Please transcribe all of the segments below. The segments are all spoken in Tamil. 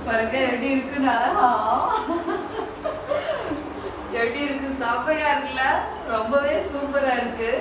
பாருங்க எப்படி இருக்குன்னு அழகா எப்படி இருக்கு செம்மையா இருக்குல்ல ரொம்பவே சூப்பரா இருக்கு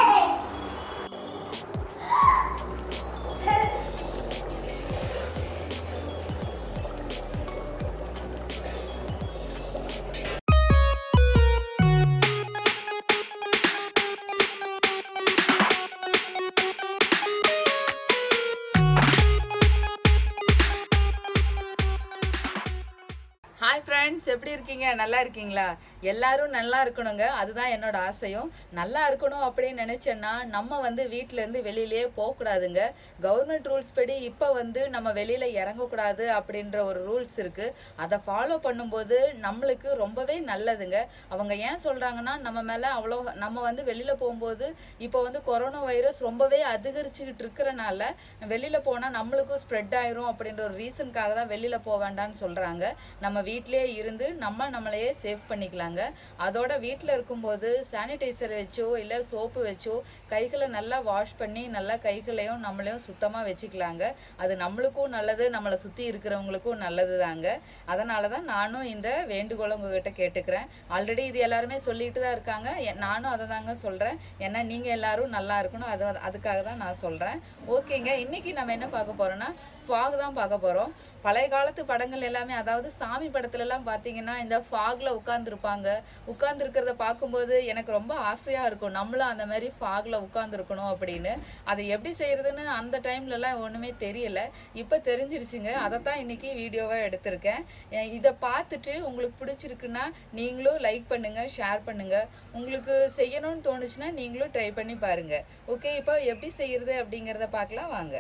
ஹாய் ஃப்ரெண்ட்ஸ் எப்படி இருக்கீங்க நல்லா இருக்கீங்களா எல்லாரும் நல்லா இருக்கணுங்க அதுதான் என்னோட ஆசையும் நல்லா இருக்கணும் அப்படின்னு நினைச்சேன்னா நம்ம வந்து வீட்ல இருந்து வெளியிலேயே போகக்கூடாதுங்க கவர்மெண்ட் ரூல்ஸ் படி இப்போ வந்து நம்ம வெளியில இறங்கக்கூடாது அப்படின்ற ஒரு ரூல்ஸ் இருக்கு அதை ஃபாலோ பண்ணும்போது நம்மளுக்கு ரொம்பவே நல்லதுங்க அவங்க ஏன் சொல்றாங்கன்னா நம்ம மேல அவ்வளோ நம்ம வந்து வெளியில போகும்போது இப்போ வந்து கொரோனா வைரஸ் ரொம்பவே அதிகரிச்சுக்கிட்டு இருக்கிறனால வெளியில போனா நம்மளுக்கும் ஸ்ப்ரெட் ஆயிரும் அப்படின்ற ஒரு ரீசனுக்காக தான் வெளியில போக வேண்டாம்னு சொல்றாங்க நம்ம வீட்டிலேயே இருந்து நம்ம நம்மளையே சேவ் பண்ணிக்கலாங்க அதோட வீட்டில் இருக்கும்போது சானிடைசர் வச்சோ இல்லை சோப்பு வச்சோ கைகளை நல்லா வாஷ் பண்ணி நல்லா கைகளையும் நம்மளையும் சுத்தமாக வச்சுக்கலாங்க அது நம்மளுக்கும் நல்லது நம்மளை சுற்றி இருக்கிறவங்களுக்கும் நல்லது தாங்க அதனால தான் நானும் இந்த வேண்டுகோளை உங்ககிட்ட கேட்டுக்கிறேன் ஆல்ரெடி இது எல்லாருமே சொல்லிட்டு தான் இருக்காங்க எ- நானும் அதை தாங்க சொல்கிறேன் ஏன்னா நீங்கள் எல்லாரும் நல்லா இருக்கணும் அது அதுக்காக தான் நான் சொல்கிறேன் ஓகேங்க இன்னைக்கு நம்ம என்ன பார்க்க போகிறோன்னா ஃபாக் தான் பார்க்க போகிறோம் பழைய காலத்து படங்கள் எல்லாமே அதாவது சாமி படத்துலலாம் பார்த்தீங்கன்னா இந்த ஃபாகில் உட்காந்துருப்பாங்க உட்காந்துருக்கிறத பார்க்கும்போது எனக்கு ரொம்ப ஆசையாக இருக்கும் நம்மளும் அந்த மாதிரி ஃபாகில் உட்காந்துருக்கணும் அப்படின்னு அதை எப்படி செய்யறதுன்னு அந்த டைம்லலாம் ஒன்றுமே தெரியல இப்போ தெரிஞ்சிருச்சுங்க அதை தான் இன்னைக்கு வீடியோவாக எடுத்திருக்கேன் அஹ் இதை பார்த்துட்டு உங்களுக்கு பிடிச்சிருக்குன்னா நீங்களும் லைக் பண்ணுங்க ஷேர் பண்ணுங்க உங்களுக்கு செய்யணும்னு தோணுச்சுன்னா நீங்களும் ட்ரை பண்ணி பாருங்க ஓகே இப்போ எப்படி செய்யறது அப்படிங்கிறத பார்க்கலாம் வாங்க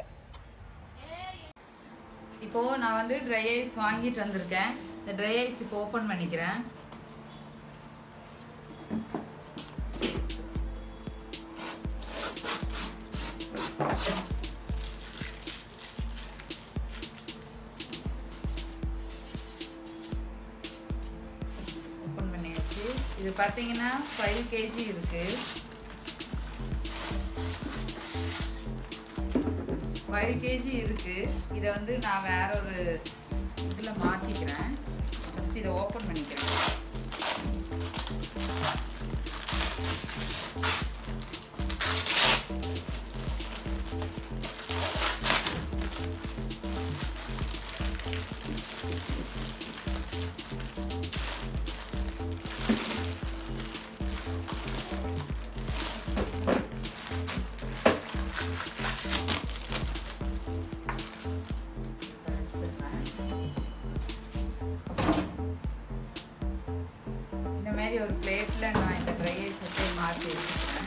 இப்போ நான் வந்து ட்ரை ஐஸ் வாங்கிட்டு வந்திருக்கேன் இந்த ட்ரை ஐஸ் இப்போ ஓப்பன் பண்ணிக்கிறேன் ஓப்பன் பண்ணியாச்சு இது பார்த்தீங்கன்னா ஃபைவ் கேஜி இருக்கு ஃபைவ் கேஜி இருக்கு இதை வந்து நான் வேற ஒரு இதில் மாற்றிக்கிறேன் ஃபஸ்ட் இதை ஓப்பன் பண்ணிக்கிறேன் இந்த மாதிரி ஒரு பிளேட்டில் நான் இந்த ட்ரை ஐஸ் வச்சு மாற்றி வச்சுக்கிறேன்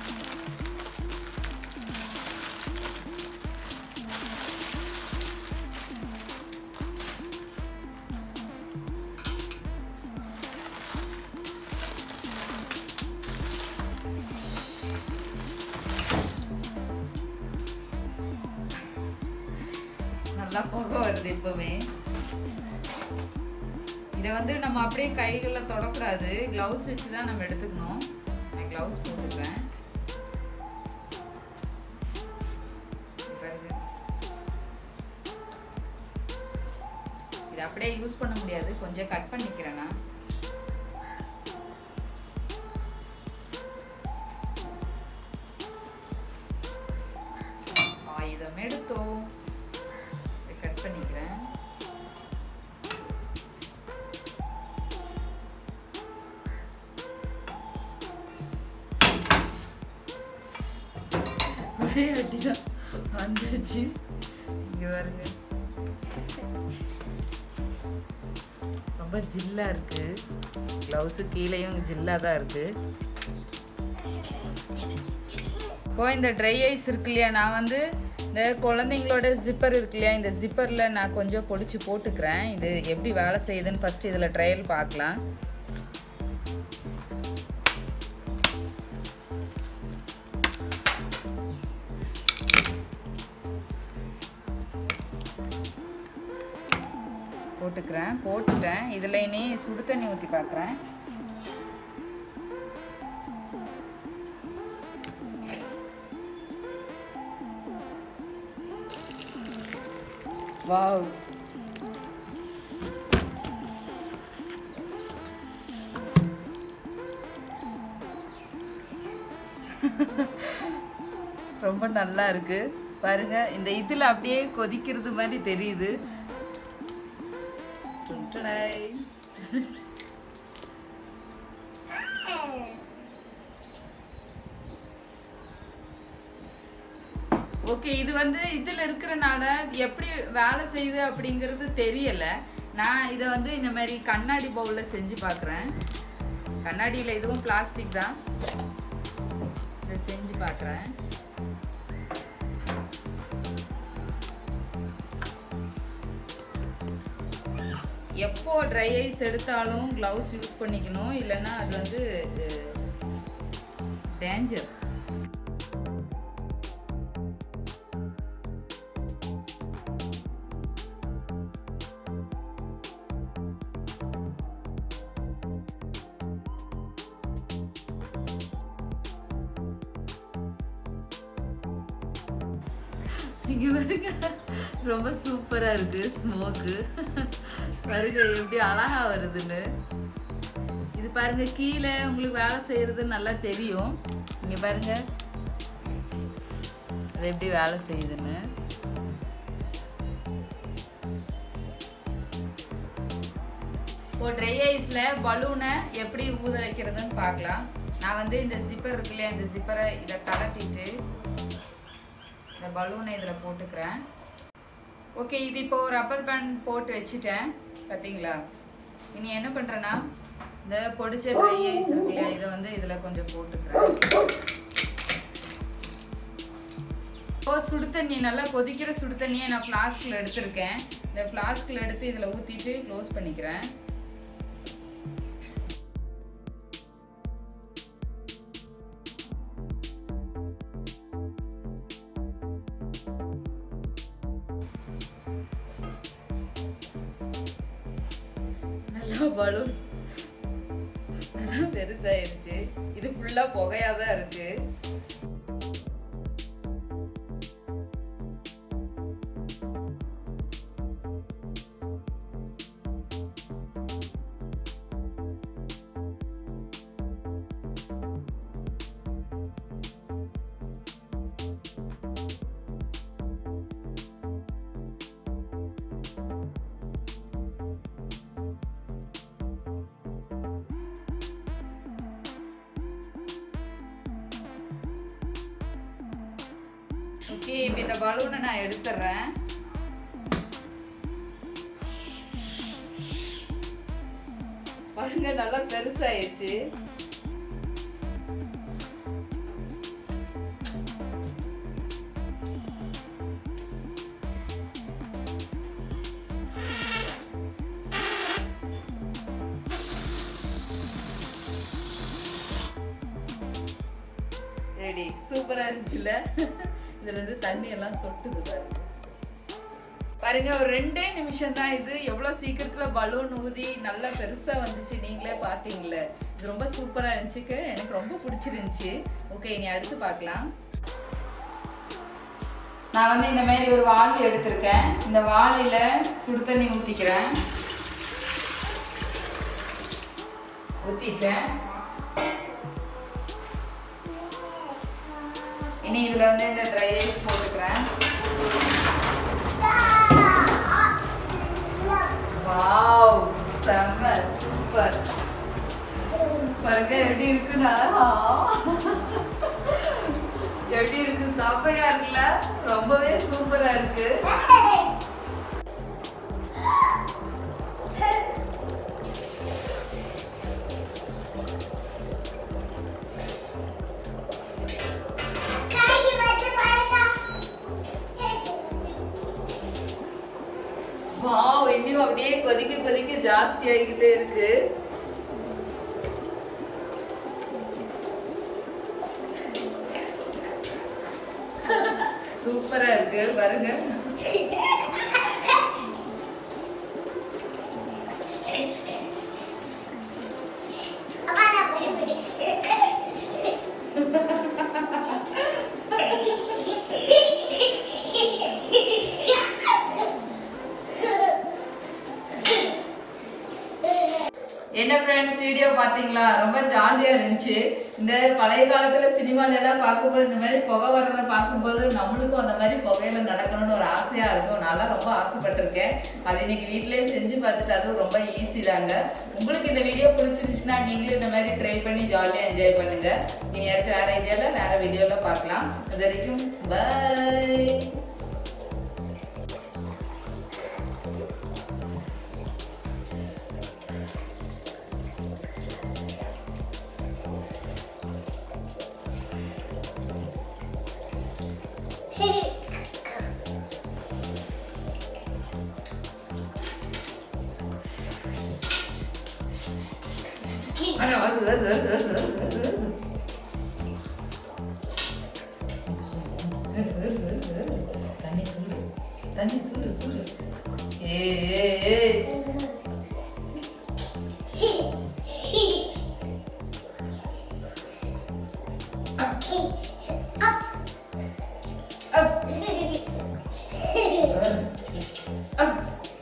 நல்லா புகை வருது இப்போவே இதை வந்து நம்ம அப்படியே கைகளில் தொடக்கூடாது க்ளவுஸ் வச்சு தான் நம்ம எடுத்துக்கணும் நான் க்ளவுஸ் போட்டுக்கிறேன் பாருங்க. இது அப்படியே யூஸ் பண்ண முடியாது கொஞ்சம் கட் பண்ணிக்கிறேன் நான் ஆயுதம் எடுத்தோம் கட் பண்ணிக்கிறேன் ஒரே அடிதான் வந்துருச்சு இங்க பாருங்க ரொம்ப ஜில்லா இருக்கு க்ளவுஸு கீழேயும் ஜில்லா தான் இருக்கு இப்போ இந்த ட்ரை ஐஸ் இருக்கு இல்லையா நான் வந்து இந்த குழந்தைங்களோட ஜிப்பர் இருக்கு இல்லையா இந்த ஜிப்பரில் நான் கொஞ்சம் பொடிச்சு போட்டுக்கிறேன் இது எப்படி வேலை செய்யுதுன்னு ஃபஸ்ட்டு இதில் ட்ரையல் பார்க்கலாம் போட்டுக்கிறேன் போட்டுட்டேன் இதில் இனி சுடு தண்ணி ஊற்றி பார்க்குறேன் வாவ் ரொம்ப நல்லா இருக்கு பாருங்க இந்த இதுல அப்படியே கொதிக்கிறது மாதிரி தெரியுது டுன்டுடாய். ஓகே இது வந்து இதுல இருக்கிறனால இது எப்படி வேலை செய்யுது அப்படிங்கிறது தெரியல நான் இதை வந்து இந்த மாதிரி கண்ணாடி பவுல்ல செஞ்சு பார்க்குறேன் கண்ணாடியில் இதுவும் பிளாஸ்டிக் தான் இதை செஞ்சு பார்க்குறேன் எப்போ ட்ரை ஐஸ் எடுத்தாலும் க்ளவுஸ் யூஸ் பண்ணிக்கணும் இல்லைன்னா அது வந்து டேஞ்சர் இங்க பாருங்க ரொம்ப சூப்பரா இருக்கு ஸ்மோக்கு பாருங்க எப்படி அழகா வருதுன்னு இது பாருங்க கீழே உங்களுக்கு வேலை செய்யறது நல்லா தெரியும் இங்க பாருங்க அது எப்படி வேலை செய்யுதுன்னு இப்போ ட்ரை ஐஸில் பலூனை எப்படி ஊத வைக்கிறதுன்னு பார்க்கலாம் நான் வந்து இந்த ஜிப்பர் இருக்கு இல்லையா இந்த ஜிப்பரை இதை கலட்டிட்டு இந்த பலூனை இதில் போட்டுக்கிறேன் ஓகே இது இப்போ ரப்பர் பேண்ட் போட்டு வச்சுட்டேன் பார்த்தீங்களா இனி என்ன பண்ணுறேன்னா இந்த பொடிச்ச ட்ரை ஐஸ் இருக்கு இல்லையா இதை வந்து இதில் கொஞ்சம் போட்டுக்கிறேன் இப்போ சுடு தண்ணி நல்லா கொதிக்கிற சுடு தண்ணியை நான் ஃப்ளாஸ்கில் எடுத்திருக்கேன் இந்த ஃப்ளாஸ்கில் எடுத்து இதில் ஊற்றிட்டு க்ளோஸ் பண்ணிக்கிறேன் நல்லா பலூன் நல்லா பெருசாயிடுச்சு இது ஃபுல்லா புகையா தான் இருக்கு ஓகே இப்போ இந்த பலூனை நான் எடுத்துடுறேன் பாருங்க நல்லா பெருசாயிடுச்சு ரெடி சூப்பரா இருந்துச்சுல இதுல இருந்து தண்ணி எல்லாம் சொட்டுது பாருங்க பாருங்க ஒரு ரெண்டே நிமிஷம் தான் இது எவ்வளவு சீக்கிரத்துல பலூன் ஊதி நல்லா பெருசா வந்துச்சு நீங்களே பாத்தீங்களே இது ரொம்ப சூப்பரா இருந்துச்சுக்கு எனக்கு ரொம்ப பிடிச்சிருந்துச்சு ஓகே இனி அடுத்து பார்க்கலாம் நான் வந்து இந்த மாதிரி ஒரு வாளி எடுத்திருக்கேன் இந்த வாளியில சுடு தண்ணி ஊத்திக்கிறேன் ஊத்திட்டேன் இனி இதுல வந்து இந்த ட்ரை ஐஸ் போட்டுக்கிறேன் வாவ் செம்ம சூப்பர் பாருங்க எப்படி இருக்குன்னு அழகா எப்படி இருக்கு செம்மையா இருக்குல்ல ரொம்பவே சூப்பரா இருக்கு வாவ் இன்னும் அப்படியே கொதிக்க கொதிக்க ஜாஸ்தி ஆகிக்கிட்டே இருக்கு சூப்பரா இருக்கு பாருங்க என்ன ஃப்ரெண்ட்ஸ் வீடியோ பாத்தீங்களா ரொம்ப ஜாலியா இருந்துச்சு இந்த பழைய காலத்துல சினிமால எல்லாம் பார்க்கும்போது இந்த மாதிரி புகை வர்றத பார்க்கும்போது நம்மளுக்கும் அந்த மாதிரி புகையில நடக்கணும்னு ஒரு ஆசையா இருக்கும் நல்லா ரொம்ப ஆசைப்பட்டிருக்கேன் அது இன்னைக்கு வீட்லயே செஞ்சு பார்த்துட்டு அதுவும் ரொம்ப ஈஸி தாங்க உங்களுக்கு இந்த வீடியோ பிடிச்சிருந்துச்சுன்னா நீங்களும் இந்த மாதிரி ட்ரை பண்ணி ஜாலியா என்ஜாய் பண்ணுங்க இனி அடுத்து வேற ஐடியால வேற வீடியோல பார்க்கலாம் அது வரைக்கும் பை ஆனா வருது வருது வருது வருது வருது வருது வருது வருது வருது வருது வருது தண்ணி சூடு தண்ணி சூடு சூடு ஏ ஏ ஏ அப் அப்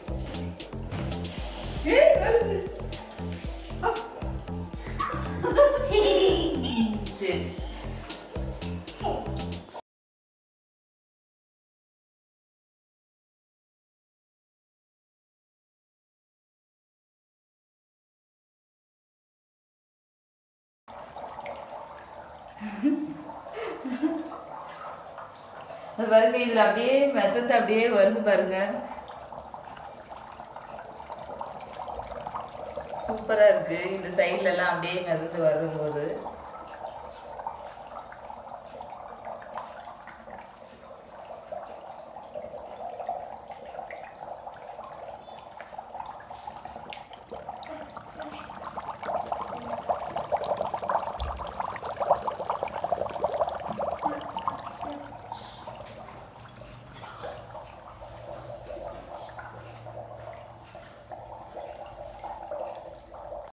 ஏ வருது அப் சரி அது பாருங்க இதுல அப்படியே மெத்தத்தை அப்படியே வருது பாருங்க சூப்பரா இருக்கு இந்த சைடுல எல்லாம் அப்படியே மிதந்து வரும்போது